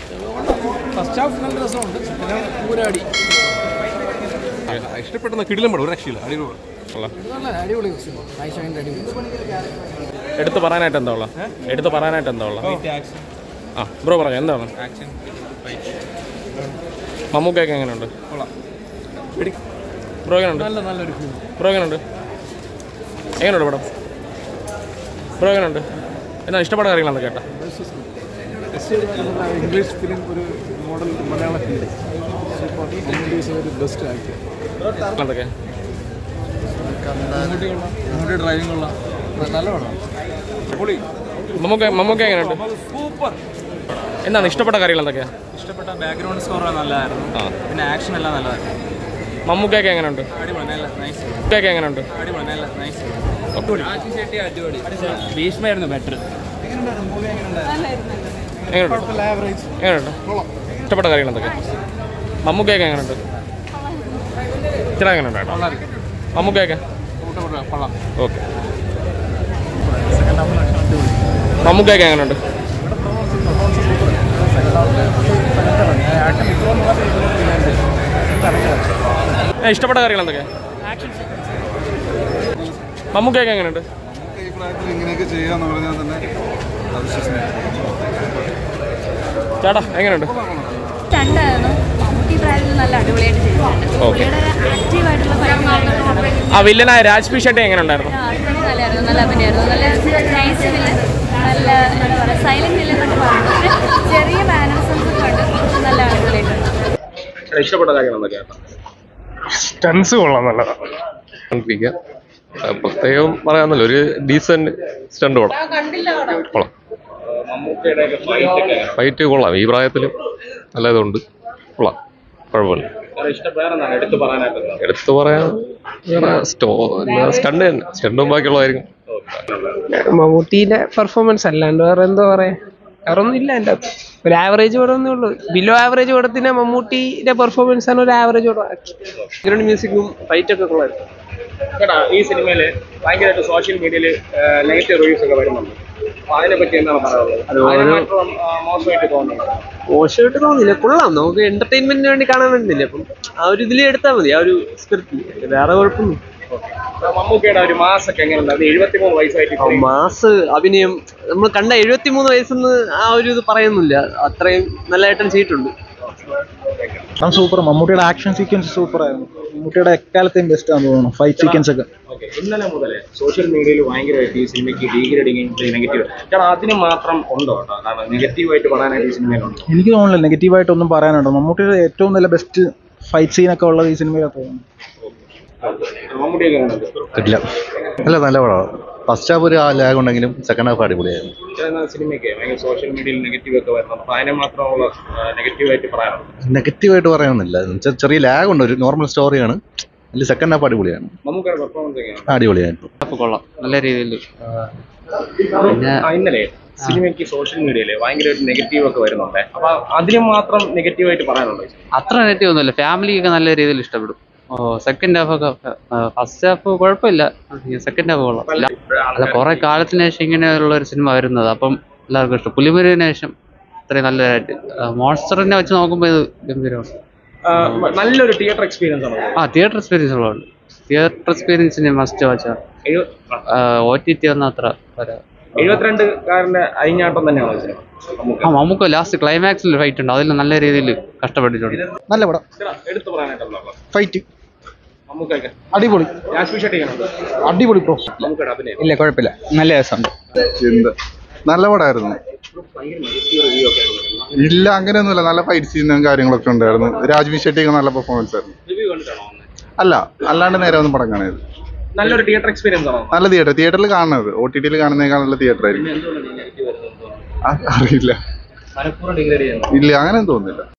First half നല്ല രസമുണ്ട് പിന്നെ പൂരാടി ഇഷ്ടപ്പെടുന്ന കിടിലം പടം ഒരു രക്ഷയില്ല അടിപൊളി നല്ല അടിപൊളി സിനിമ ആയിഷാൻ്റെ അടിപൊളി എടുത്ത് പറയാനായിട്ട് എന്താ ഉള്ള എടുത്ത് പറയാനായിട്ട് എന്താ ഉള്ള ആ ബ്രോ പറഞ്ഞു എന്താണ് മമ്മൂക്കൊക്കെ എങ്ങനെയുണ്ട് ബ്രോ എങ്ങനെയുണ്ട് നല്ല നല്ലൊരു ഫിലിം ബ്രോ എങ്ങനെയുണ്ട് എങ്ങനെയുണ്ട് പടം ബ്രോ എങ്ങനെയുണ്ട് എന്നാ ഇഷ്ടപ്പെട്ട കാര്യങ്ങളാണ് കേട്ടാ ഇംഗ്ലീഷ് ഫിലിം ഒരു മോഡൽ മലയാള ഫിലിം സൂപ്പർ ഒരു ബെസ്റ്റ് ആക്ടർ എന്തൊക്കെ നമ്മുടെ ഡ്രൈവിംഗ് ഉള്ള നല്ല പടം മമ്മൂക്ക മമ്മൂക്ക എങ്ങനെയുണ്ട് സൂപ്പർ എന്താണ് ഇഷ്ടപ്പെട്ട കാര്യങ്ങൾ എന്തൊക്കെയാ ഇഷ്ടപ്പെട്ട ബാക്ക്ഗ്രൗണ്ട് സ്കോർ നല്ലതായിരുന്നു ആ പിന്നെ ആക്ഷൻ എല്ലാം നല്ലതായിരുന്നു മമ്മൂക്കൊക്കെ എങ്ങനെയുണ്ട് അടിപൊളി നല്ല നൈസ് മമ്മൂക്കൊക്കെ എങ്ങനെയുണ്ട് അടിപൊളി നല്ല നൈസ് അടിപൊളി ഭീഷ്മായിരുന്നു ബെറ്റർ എങ്ങനെയുണ്ട് ആവറേജ് എങ്ങനെയുണ്ട് ഇഷ്ടപ്പെട്ട കാര്യങ്ങൾ എന്തൊക്കെ മമ്മൂക്കൊക്കെ എങ്ങനെയുണ്ട് ചില എങ്ങനെയുണ്ട് കേട്ടോ മമ്മൂക്കൊക്കെ കൊള്ളാം ഓക്കെ മമ്മൂക്കൊക്കെ എങ്ങനെയുണ്ട് ഏ, ഇഷ്ടപ്പെട്ട കാര്യങ്ങൾ എന്തൊക്കെ മമ്മൂക്കൊക്കെ എങ്ങനെയുണ്ട് ഈ പ്രായത്തിൽ ഇങ്ങനെയൊക്കെ ചെയ്യാന്ന് പറഞ്ഞാൽ തന്നെ അവിശ്വസനീയം ചേട്ടാ എങ്ങനെയുണ്ട് സ്റ്റണ്ടായിരുന്നു മമ്മൂട്ടി പ്രായത്തിൽ നല്ല അടിപൊളിയായിട്ട് ചെയ്തിട്ടുണ്ട് Okay. പുള്ളിയുടെ ആക്റ്റീവ് ആയിട്ടുള്ള ഭയങ്കര ആ വില്ലനായ രാജ്പി ഷെട്ടി എങ്ങനെ ഉണ്ടായിരുന്നു നല്ലായിരുന്നു നല്ല അഭിനയായിരുന്നു നല്ല നൈസ് വില്ലൻ നല്ല എന്താ പറയുക സൈലന്റ് വില്ലൻ എന്നൊക്കെ പറഞ്ഞു പക്ഷെ ചെറിയ മാനറിസംസ് ഒക്കെ ഉണ്ട് നല്ല അടിപൊളിയായിട്ടുണ്ട് ഇഷ്ടപ്പെട്ട കാര്യങ്ങൾ എന്തൊക്കെയാണ് സ്റ്റൺസ് കൊള്ളാം നല്ലതാണ് കണ്ടിരിക്കുക ആ, പ്രത്യേകം പറയാന്നല്ലോ ഒരു ഡീസന്റ് സ്റ്റണ്ട് പടം കൊള്ളാം ഫൈറ്റ് കൊള്ളാം ഈ പ്രായത്തിലും നല്ല ഇതുണ്ട് കൊള്ളാം കുഴപ്പമില്ല എടുത്ത് പറയാനായിട്ട് എടുത്തു പറയാൻ വേറെ സ്റ്റോ സ്റ്റണ്ട് തന്നെ സ്റ്റണ്ടും ബാക്കിയുള്ളതായിരിക്കും മമ്മൂട്ടിയുടെ പെർഫോമൻസ് അല്ലാണ്ട് വേറെ എന്തോ പറയാ വേറെ ഒന്നും ഇല്ല എൻ്റെ അകത്ത് ഒരു ആവറേജ് പടം ഒന്നേ ഉള്ളൂ ബിലോ ആവറേജ് പടത്തിന് മമ്മൂട്ടിയുടെ പെർഫോമൻസ് ആണ് ഒരു ആവറേജ് പടം ബാക്ക്ഗ്രൗണ്ട് മ്യൂസിക്കും ഫൈറ്റ് ഒക്കെ കൊള്ളായിരുന്നു ചേട്ടാ ഈ സിനിമയിൽ ഭയങ്കരമായിട്ട് സോഷ്യൽ മീഡിയയിൽ നെഗറ്റീവ് റിവ്യൂസ് ഒക്കെ വരുന്നുണ്ട് അപ്പൊ അതിനെ പറ്റി എന്താണ് പറയാനുള്ളത് അതിനെ മാത്രം, ആ, മോശമായിട്ട് തോന്നുന്നുണ്ട് മോശമായിട്ട് തോന്നില്ല കൊള്ളാം നമുക്ക് എന്റർടൈൻമെന്റിന് വേണ്ടി കാണാൻ വേണ്ടിയില്ല അപ്പം ആ ഒരു ഇതിൽ എടുത്താൽ മതി ആ ഒരു സ്ക്രിപ്റ്റ് വേറെ കുഴപ്പമൊന്നും മമ്മൂക്കയുടെ ഒരു മാസൊക്കെ എങ്ങനെയുണ്ട് അത് എഴുപത്തിമൂന്ന് വയസ്സായിട്ട് ആ മാസ് അഭിനയം നമ്മൾ കണ്ട എഴുപത്തിമൂന്ന് വയസ്സെന്ന് ആ ഒരു ഇത് പറയുന്നില്ല അത്രയും നല്ലതായിട്ടും ചെയ്തിട്ടുണ്ട് പടം സൂപ്പർ മമ്മൂട്ടിയുടെ ആക്ഷൻ സീക്വൻസ് സൂപ്പർ ആയിരുന്നു മമ്മൂട്ടിയുടെ എക്കാലത്തെയും ബെസ്റ്റ് ആണെന്ന് തോന്നുന്നു ഫൈറ്റ് സീക്വൻസ് ഒക്കെ ഓക്കെ ഇന്നലെ മുതൽ സോഷ്യൽ മീഡിയയിൽ ഭയങ്കരമായിട്ട് ഈ സിനിമയ്ക്ക് ഡീഗ്രേഡിങ് നെഗറ്റീവ് ചേട്ടാ അതിന് മാത്രം ഉണ്ടോ കേട്ടോ കാരണം നെഗറ്റീവായിട്ട് പറയാനായിട്ട് ഈ സിനിമയിലുണ്ടോ എനിക്ക് തോന്നുന്നില്ല നെഗറ്റീവായിട്ടൊന്നും പറയാനുണ്ടോ മമ്മൂട്ടിയുടെ ഏറ്റവും നല്ല ബെസ്റ്റ് ഫൈറ്റ് സീനൊക്കെ ഉള്ളത് ഈ സിനിമയിലാണ് തോന്നുന്നു മമ്മൂട്ടിയൊക്കെ എങ്ങനെയുണ്ട് കിട്ടില്ല അല്ല നല്ല പടമാണ് ഫസ്റ്റ് ഹാഫ് ഒരു ലാഗ് ഉണ്ടെങ്കിലും സെക്കൻഡ് ഹാഫ് അടിപൊളിയായിരുന്നു ചില സിനിമയ്ക്ക് ഭയങ്കര സോഷ്യൽ മീഡിയയിൽ നെഗറ്റീവ് ഒക്കെ വരുന്നുണ്ട് അപ്പൊ അതിനെ മാത്രമുള്ള നെഗറ്റീവായിട്ട് പറയാനുണ്ട് നെഗറ്റീവായിട്ട് പറയാനൊന്നുമില്ല എന്നുവെച്ചാൽ ചെറിയ ലാഗ് ഉണ്ട് ഒരു നോർമൽ സ്റ്റോറിയാണ് അതിൽ സെക്കൻഡ് ഹാഫ് അടിപൊളിയാണ് മമ്മൂക്കയുടെ പെർഫോമൻസ് എങ്ങനെയാണ് ആ, അടിപൊളിയായിരുന്നു കൊള്ളാം നല്ല രീതിയിൽ ആ, ഇന്നലെ സിനിമയ്ക്ക് സോഷ്യൽ മീഡിയയിൽ ഭയങ്കരമായിട്ട് നെഗറ്റീവ് ഒക്കെ വരുന്നുണ്ട് അപ്പൊ അതിന് മാത്രം നെഗറ്റീവായിട്ട് പറയാനുണ്ടോ ഈ സിനിമ? അത്ര നെഗറ്റീവ് ഒന്നുമില്ല ഫാമിലിയൊക്കെ നല്ല രീതിയിൽ ഇഷ്ടപ്പെടും ഓ സെക്കൻഡ് ഹാഫ് ഒക്കെ ഫസ്റ്റ് ഹാഫ് കുഴപ്പമില്ല സെക്കൻഡ് ഹാഫ് കൊള്ളാം അല്ല അല്ല കുറെ കാലത്തിന് ശേഷം ഇങ്ങനെയുള്ള ഒരു സിനിമ വരുന്നത് അപ്പം എല്ലാവർക്കും ഇഷ്ടം പുലിമുരുവിന് ശേഷം ഇത്രയും നല്ലതായിട്ട് മോൺസ്റ്ററിനെ വെച്ച് നോക്കുമ്പോൾ ഇത് ഗംഭീരമാണ് ആ, നല്ലൊരു തിയേറ്റർ എക്സ്പീരിയൻസ് ആണ് ആ തിയേറ്റർ എക്സ്പീരിയൻസ് ഉള്ളതുണ്ട് തിയേറ്റർ എക്സ്പീരിയൻസിന് മസ്റ്റ് വാച്ചാ എഴു- ഒ ടി ടി ഒന്നും അത്ര വരാ എഴുപത്തിരണ്ടുകാരന്റെ അഴിഞ്ഞാട്ടം തന്നെയാണ് ഈ സിനിമ മമ്മൂക്ക. ആ നമുക്ക് ലാസ്റ്റ് ക്ലൈമാക്സിൽ ഫൈറ്റ് ഉണ്ട് അതിൽ നല്ല രീതിയിൽ കഷ്ടപ്പെട്ടിട്ടുണ്ട് നല്ല പടം ചേട്ടാ, എടുത്തു പറയാനായിട്ടുള്ള ഫൈറ്റ് മമ്മൂക്കൊക്കെ അടിപൊളി രാജ്പി ഷെട്ടി എങ്ങനെയുണ്ട് അടിപൊളി പ്രോ മമ്മൂക്കയുടെ അഭിനയം ഇല്ല കുഴപ്പമില്ല നല്ല രസമുണ്ട് എന്ത് നല്ല പടമായിരുന്നു ഇല്ല അങ്ങനെയൊന്നുമില്ല നല്ല ഫൈറ്റ് സീനും കാര്യങ്ങളൊക്കെ ഉണ്ടായിരുന്നു രാജ്വി ഷെട്ടിയൊക്കെ നല്ല പെർഫോമൻസ് ആയിരുന്നു റിവ്യൂ കണ്ടിട്ടാണോ വന്നത്? അല്ല അല്ലാണ്ട് നേരെ ഒന്നും പടം കാണരുത് നല്ലൊരു തിയേറ്റർ എക്സ്പീരിയൻസ് ആണോ നല്ല തിയേറ്റർ തിയേറ്ററിൽ കാണുന്നത് ഒ ടി ടിയിൽ കാണുന്നതിനേക്കാൾ നല്ല തിയേറ്റർ ആയിരിക്കും എന്തുകൊണ്ടാണ് നെഗറ്റീവ് വരുന്നത് ആ, അറിയില്ല മലപ്പുറം ഡിഗ്രേഡ് ചെയ്യുന്നത് ഇല്ല അങ്ങനെ തോന്നുന്നില്ല